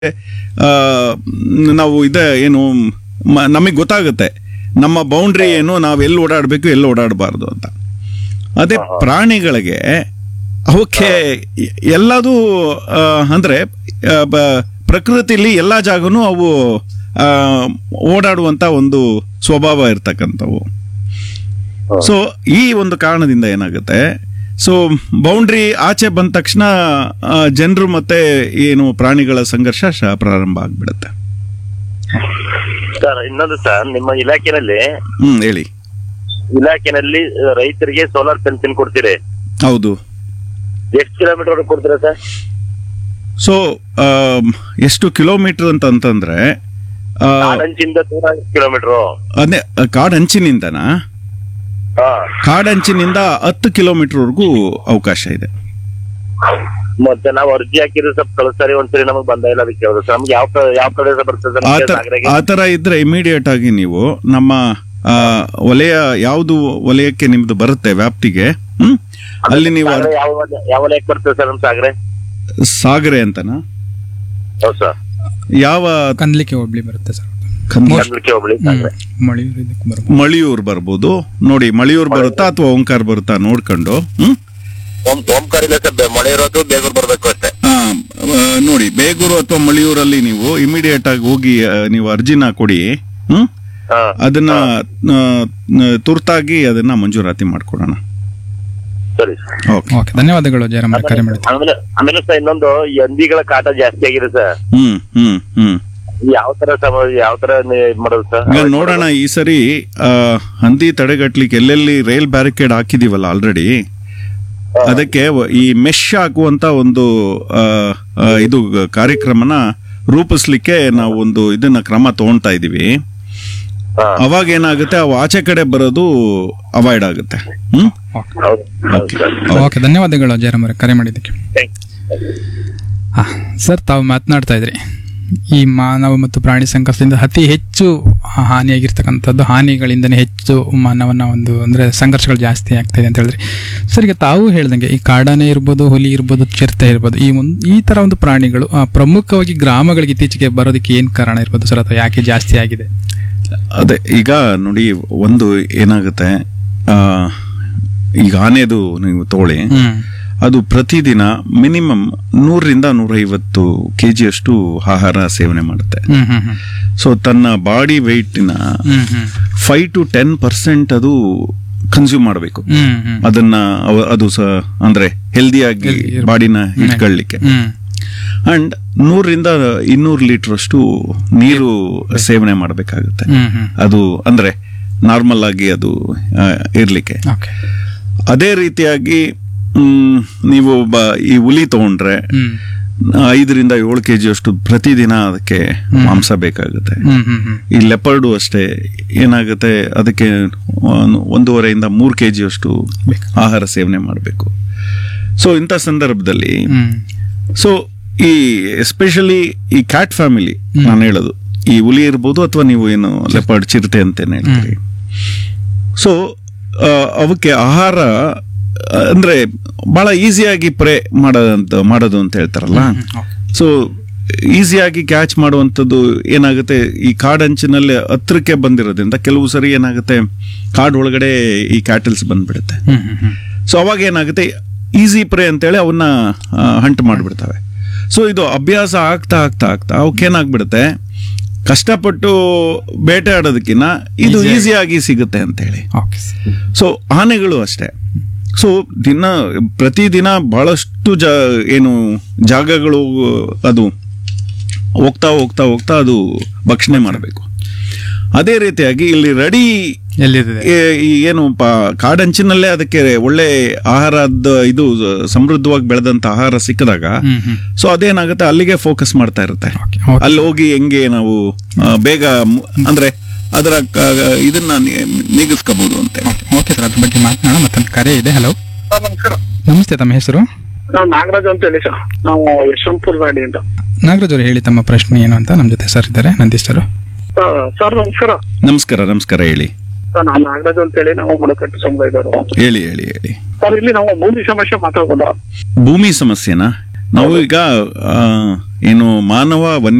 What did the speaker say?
ಆ, ನಾವು ಇದೆ ಏನು ನಮಗೆ ಗೊತ್ತಾಗುತ್ತೆ ನಮ್ಮ ಬೌಂಡ್ರಿ ಏನು ನಾವು ಎಲ್ಲಿ ಓಡಾಡಬೇಕು ಎಲ್ಲಿ ಓಡಾಡಬಾರ್ದು ಅಂತ ಅದೇ ಪ್ರಾಣಿಗಳಿಗೆ ಅವಕ್ಕೆ ಎಲ್ಲದೂ ಆ, ಅಂದ್ರೆ ಆ, ಬ- ಪ್ರಕೃತಿಲಿ ಎಲ್ಲ ಜಾಗನೂ ಅವು ಆ, ಓಡಾಡುವಂತ ಒಂದು ಸ್ವಭಾವ ಇರ್ತಕ್ಕಂಥವು ಸೊ ಈ ಒಂದು ಕಾರಣದಿಂದ ಏನಾಗುತ್ತೆ ಸೊ ಬೌಂಡ್ರಿ ಆಚೆ ಬಂದ ತಕ್ಷಣ ಜನರು ಮತ್ತೆ ಏನು ಪ್ರಾಣಿಗಳ ಸಂಘರ್ಷ ಶ- ಪ್ರಾರಂಭ ಆಗ್ಬಿಡುತ್ತೆ ಸರ್ ಇನ್ನೊಂದು ಸರ್ ನಿಮ್ಮ ಇಲಾಖೆನಲ್ಲಿ ಹ್ಮ್ ಹೇಳಿ ಇಲಾಖೆನಲ್ಲಿ ಆ, ರೈತರಿಗೆ ಸೋಲಾರ್ ಪೆನ್ಷನ್ ಕೊಡ್ತೀರಿ ಹೌದು ಎಷ್ಟು ಕಿಲೋಮೀಟರ್ ಕೊಡ್ತೀರಾ ಸರ್ ಸೊ ಎಷ್ಟು ಕಿಲೋಮೀಟರ್ ಅಂತ ಅಂತಂದ್ರೆ ಆ, ಕಾಡಂಚಿಂದ ದೂರ ಕಿಲೋಮೀಟರ್ ಅದೇ ಕಾಡಂಚಿನಿಂದನಾ ಹಾ ಕಾಡಂಚಿನಿಂದ ಹತ್ತು ಕಿಲೋಮೀಟರ್ವರೆಗೂ ಅವಕಾಶ ಇದೆ ಮತ್ತೆ ನಾವು ಅರ್ಜಿ ಹಾಕಿದ್ರೆ ಸ್ವಲ್ಪ ಕಳಿಸ್ತಾರೆ ಒಂದ್ಸರಿ ನಮಗೆ ಬಂದ ಇಲ್ಲ ಅದಕ್ಕೆ ಕೇಳಿದ್ರು ಸರ್ ನಮ್ಗೆ ಯಾವ ಕ- ಯಾವ ಕಡೆ ಬರ್ತದೆ ಸರ್ ಆ ನಮ್ಗೆ ಥರ ಸಾಗರಕ್ಕೆ? ಆ ಥರ ಇದ್ರೆ ಇಮಿಡಿಯೇಟ್ ಆಗಿ ನೀವು ನಮ್ಮ ಆ, ವಲಯ ಯಾವುದು ವಲಯಕ್ಕೆ ನಿಮ್ದು ಬರುತ್ತೆ ವ್ಯಾಪ್ತಿಗೆ ಹ್ಮ್ ಅಲ್ಲಿ ನೀವು ಸಾಗರ ಯಾವ ವಲಯ- ಯಾವ ವಲಯಕ್ಕೆ ಬರ್ತದೆ ಸರ್ ನಮ್ ಸಾಗರೆ ಸಾಗರೆ ಅಂತನಾ ಹೌದು ಸರ್ ಯಾವ ಕಂದ್ಲಿಕ್ಕೆ ಹೋಗ್ಲಿ ಬರುತ್ತೆ ಸರ್ ಕಂದ- ಕರ್ನಾಟಕ ಹೋಬಳಿ ಸಾಗರೆ ಮಳೆಯೂರು ಇದಕ್ಕೆ ಬರ್ಬೋದು ಮಳಿಯೂರ್ ಬರ್ಬೋದು ನೋಡಿ ಮಳಿಯೂರ್ ಬರುತ್ತಾ ಅಥವಾ ಓಂಕಾರ ಬರುತ್ತಾ ನೋಡ್ಕೊಂಡು ಹ್ಮ್ ಓಂ- ಓಂಕಾರ ಇಲ್ಲ ಸರ್ ಮಳೆ ಇರೋದು ಬೇಗೂರ್ ಬರ್ಬೇಕು ಅಷ್ಟೇ ಆ, ಆ, ನೋಡಿ ಬೇಗೂರು ಅಥವಾ ಮಳಿಯೂರಲ್ಲಿ ನೀವು ಇಮಿಡಿಯೇಟ್ ಆಗಿ ಹೋಗಿ ಆ, ನೀವು ಅರ್ಜಿನ ಕೊಡಿ ಹ್ಮ್ ಹಾ ಅದನ್ನ ಆ, ನ- ತುರ್ತಾಗಿ ಅದನ್ನ ಮಂಜೂರಾತಿ ಮಾಡ್ಕೊಡೋಣ ಸರಿ ಸರ್ ಓಕೆ ಓಕೆ ಧನ್ಯವಾದಗಳು ಜಯರಾಮ್ ಅವರೇ, ಕರೆ ಮಾಡಿದ್ದು ಆಮೇಲೆ ಆಮೇಲೆ ಸರ್ ಇನ್ನೊಂದು ಈ ಹಂದಿಗಳ ಕಾಟ ಜಾಸ್ತಿ ಆಗಿದೆ ಸರ್ ಹ್ಮ್ ಹ್ಮ್ ಹ್ಮ್ ಯಾವ ತರ ಸಮ ಯಾವ ತರ ನಿ- ಇದ್ ಮಾಡೋದು ಸರ್ ಈಗ ನೋಡೋಣ ಈ ಸರಿ ಆ, ಹಂದಿ ತಡೆಗಟ್ಲಿಕ್ಕೆ ಎಲ್ಲೆಲ್ಲಿ ರೈಲ್ ಬ್ಯಾರಿಕೇಡ್ ಹಾಕಿದೀವಲ್ಲ ಆಲ್ರೆಡಿ ಅದಕ್ಕೆ ವ- ಈ ಮೆಶ್ ಹಾಕುವಂತ ಒಂದು ಆ, ಆ, ಇದು ಕಾರ್ಯಕ್ರಮನ ರೂಪಿಸ್ಲಿಕ್ಕೆ ನಾವು ಒಂದು ಇದನ್ನ ಕ್ರಮ ತಗೊಳ್ತಾ ಇದೀವಿ ಹಾ. ಅವಾಗ ಏನಾಗುತ್ತೆ ಅವು ಆಚೆ ಕಡೆ ಬರೋದು ಅವಾಯ್ಡ್ ಆಗುತ್ತೆ ಹ್ಮ್ ಹೌದು ಹೌದು ಸರ್ ಓಕೆ ಧನ್ಯವಾದಗಳು ಜಯರಾಮ್ ಅವರೇ, ಕರೆ ಮಾಡಿದ್ದಕ್ಕೆ Thank you. ಹಾ ಸರ್ ತಾವು ಮಾತನಾಡ್ತಾ ಇದ್ರಿ ಈ ಮಾನವ ಮತ್ತು ಪ್ರಾಣಿ ಸಂಘರ್ಷದಿಂದ ಅತಿ ಹೆಚ್ಚು ಹಾನಿಯಾಗಿರ್ತಕ್ಕಂಥದ್ದು ಹಾನಿಗಳಿಂದನೇ ಹೆಚ್ಚು ಮಾನವನ ಒಂದು ಅಂದ್ರೆ ಸಂಘರ್ಷಗಳು ಜಾಸ್ತಿ ಆಗ್ತಾ ಇದೆ ಅಂತ ಹೇಳಿದ್ರಿ ಸರ್ ಈಗ ತಾವು ಹೇಳ್ದಂಗೆ ಈ ಕಾಡಾನೆ ಇರ್ಬೋದು ಹುಲಿ ಇರ್ಬೋದು ಚಿರತೆ ಇರ್ಬೋದು ಈ ಒಂದು ಈ ತರ ಒಂದು ಪ್ರಾಣಿಗಳು ಆ, ಪ್ರಮುಖವಾಗಿ ಗ್ರಾಮಗಳಿಗೆ ಇತ್ತೀಚೆಗೆ ಬರೋದಕ್ಕೆ ಏನ್ ಕಾರಣ ಇರ್ಬೋದು ಸರ್ ಅಥವಾ ಯಾಕೆ ಜಾಸ್ತಿ ಆಗಿದೆ ಅದೇ ಈಗ ನೋಡಿ ಒಂದು ಏನಾಗುತ್ತೆ ಆ, ಈಗ ಆನೆದು ನೀವು ತಗೊಳ್ಳಿ ಹ್ಮ್ ಅದು ಪ್ರತಿದಿನ ಮಿನಿಮಮ್ ನೂರರಿಂದ ನೂರೈವತ್ತು ಕೆ ಜಿಯಷ್ಟು ಆಹಾರ ಸೇವನೆ ಮಾಡುತ್ತೆ ಹ್ಮ್ ಹ್ಮ್ ಹ್ಮ್ ಸೊ ತನ್ನ ಬಾಡಿ ವೆಯ್ಟಿನ hmm hmm five to ten percent ಅದು ಕನ್ಸ್ಯೂಮ್ ಮಾಡಬೇಕು ಹ್ಮ್ ಹ್ಮ್ ಅದನ್ನ ಅವ- ಅದು ಸ ಅಂದ್ರೆ ಹೆಲ್ದಿಯಾಗಿ Healthy ಇರ್ಬೇಕು. ಬಾಡಿನ ಇಟ್ಕೊಳ್ಳಿಕ್ಕೆ ಹ್ಮ್ ಅಂಡ್ ನೂರರಿಂದ ಇನ್ನೂರು ಲೀಟರ್ ಅಷ್ಟು ನೀರು ಸೇವನೆ ಮಾಡಬೇಕಾಗುತ್ತೆ ಹ್ಮ್ ಹ್ಮ್ ಅದು ಅಂದ್ರೆ ನಾರ್ಮಲ್ ಆಗಿ ಅದು ಆ, ಇರ್ಲಿಕ್ಕೆ ಓಕೆ ಅದೇ ರೀತಿಯಾಗಿ ಮ್, ನೀವು ಬ- ಈ ಹುಲಿ ತಗೊಂಡ್ರೆ ಹ್ಮ್ ಐದರಿಂದ ಏಳು ಕೆ ಅಷ್ಟು ಪ್ರತಿದಿನ ಅದಕ್ಕೆ ಮಾಂಸ ಬೇಕಾಗುತ್ತೆ ಹ್ಮ್ ಹ್ಮ್ ಹ್ಮ್ ಈ ಲೆಪರ್ಡು ಅಷ್ಟೇ ಏನಾಗುತ್ತೆ ಅದಕ್ಕೆ ಒಂದು- ಒಂದೂವರೆಯಿಂದ ಮೂರು ಕೆ ಅಷ್ಟು ಆಹಾರ ಸೇವನೆ ಮಾಡಬೇಕು ಸೊ ಇಂಥ ಸಂದರ್ಭದಲ್ಲಿ ಹ್ಮ್ ಸೊ ಈ ಎಸ್ಪೆಷಲಿ ಈ ಕ್ಯಾಟ್ ಫ್ಯಾಮಿಲಿ ನಾನು ಹೇಳೋದು ಈ ಹುಲಿ ಇರ್ಬೋದು ಅಥವಾ ನೀವು ಏನು ಲೆಪರ್ಡ್ ಚಿರತೆ ಅಂತೇನೆ ಹೇಳ್ತೀರಿ ಸೊ ಅವಕ್ಕೆ ಆಹಾರ ಆ, ಅಂದ್ರೆ ಬಹಳ ಈಸಿಯಾಗಿ ಪ್ರೇ ಮಾಡೋದಂತ ಮಾಡೋದು ಅಂತ ಹೇಳ್ತಾರಲ್ಲ ಸೊ ಈಸಿಯಾಗಿ ಕ್ಯಾಚ್ ಮಾಡುವಂಥದ್ದು ಏನಾಗುತ್ತೆ ಈ ಕಾಡಂಚಿನಲ್ಲಿ ಹತ್ರಕ್ಕೆ ಬಂದಿರೋದ್ರಿಂದ ಕೆಲವು ಸರಿ ಏನಾಗುತ್ತೆ ಕಾಡ್ ಒಳಗಡೆ ಈ ಕ್ಯಾಟಲ್ಸ್ ಬಂದ್ಬಿಡುತ್ತೆ ಹ್ಮ್ ಹ್ಮ್ ಹ್ಮ್ ಸೊ ಅವಾಗ ಏನಾಗುತ್ತೆ ಈಸಿ ಪ್ರೇ ಅಂತೇಳಿ ಅವನ್ನ ಹಂಟ್ ಮಾಡಿಬಿಡ್ತವೆ ಸೊ ಇದು ಅಭ್ಯಾಸ ಆಗ್ತಾ ಆಗ್ತಾ ಆಗ್ತಾ ಅವಕ್ಕೇನಾಗ್ಬಿಡುತ್ತೆ ಕಷ್ಟಪಟ್ಟು ಬೇಟೆ ಆಡೋದಕ್ಕಿಂತ ಇದು ಈಸಿಯಾಗಿ ಸಿಗುತ್ತೆ ಅಂತೇಳಿ ಓಕೆ ಸರ್ ಸೊ ಆನೆಗಳು ಅಷ್ಟೇ ಸೊ ದಿನ ಪ್ರತಿದಿನ ಬಹಳಷ್ಟು ಜ ಏನು ಜಾಗಗಳು ಅದು ಹೋಗ್ತಾ ಹೋಗ್ತಾ ಹೋಗ್ತಾ ಅದು ಭಕ್ಷಣೆ ಮಾಡಬೇಕು ಅದೇ ರೀತಿಯಾಗಿ ಇಲ್ಲಿ ರೆಡಿ ಎಲ್ಲಿದೆ ಈ ಏನು ಪ- ಕಾಡಂಚಿನಲ್ಲೇ ಅದಕ್ಕೆ ಒಳ್ಳೆ ಆಹಾರದ ಇದು ಸಮೃದ್ಧವಾಗಿ ಬೆಳೆದಂತ ಆಹಾರ ಸಿಕ್ಕಿದಾಗ ಹ್ಮ್ ಹ್ಮ್ ಸೊ ಅದೇನಾಗುತ್ತೆ ಅಲ್ಲಿಗೆ ಫೋಕಸ್ ಮಾಡ್ತಾ ಇರುತ್ತೆ ಓಕೆ ಓಕೆ ಅಲ್ಲಿ ಹೋಗಿ ಹೆಂಗೆ ನಾವು ಆ, ಬೇಗ ಮು- ಅಂದ್ರೆ ಅದರ ಕ- ಇದನ್ನ ನಿ- ನೀಗಿಸ್ಕೋಬಹುದು ಅಂತ ಓಕೆ ಸರ್ ಅದ್ರ ಬಗ್ಗೆ ಮಾತನಾಡೋಣ ಮತ್ತೊಂದು ಕರೆ ಇದೆ ಹಲೋ ಸರ್ ನಮಸ್ಕಾರ ನಮಸ್ತೆ ತಮ್ಮ ಹೆಸರು ನಾವು ನಾಗರಾಜ್ ಅಂತ ಹೇಳಿ ಸರ್ ನಾವು ಯಶವಂತಪುರ ಗಾಡಿಯಿಂದ ನಾಗರಾಜ್ ಅವರು ಹೇಳಿ ತಮ್ಮ ಪ್ರಶ್ನೆ ಏನು ಅಂತ ನಮ್ಮ ಜೊತೆ ಸರ್ ಇದ್ದಾರೆ ನಂದೀಶ್ ಸರ್ ಸರ್ ಸರ್ ನಮಸ್ಕಾರ ನಮಸ್ಕಾರ ನಮಸ್ಕಾರ ಹೇಳಿ ಸರ್ ನಾವು ನಾಗರಾಜ್ ಅಂತ ಹೇಳಿ ನಾವು ಬುಡಕಟ್ಟು ಸಮುದಾಯದವರು ಹೇಳಿ ಹೇಳಿ ಹೇಳಿ ಸರ್ ಇಲ್ಲಿ ನಾವು ಭೂಮಿ ಸಮಸ್ಯೆ ಮಾತಾಡ್ಬೋದ ಭೂಮಿ ಸಮಸ್ಯೆನಾ ನಾವು ಈಗ ಆ, ಏನು ಮಾನವ ವನ್ಯ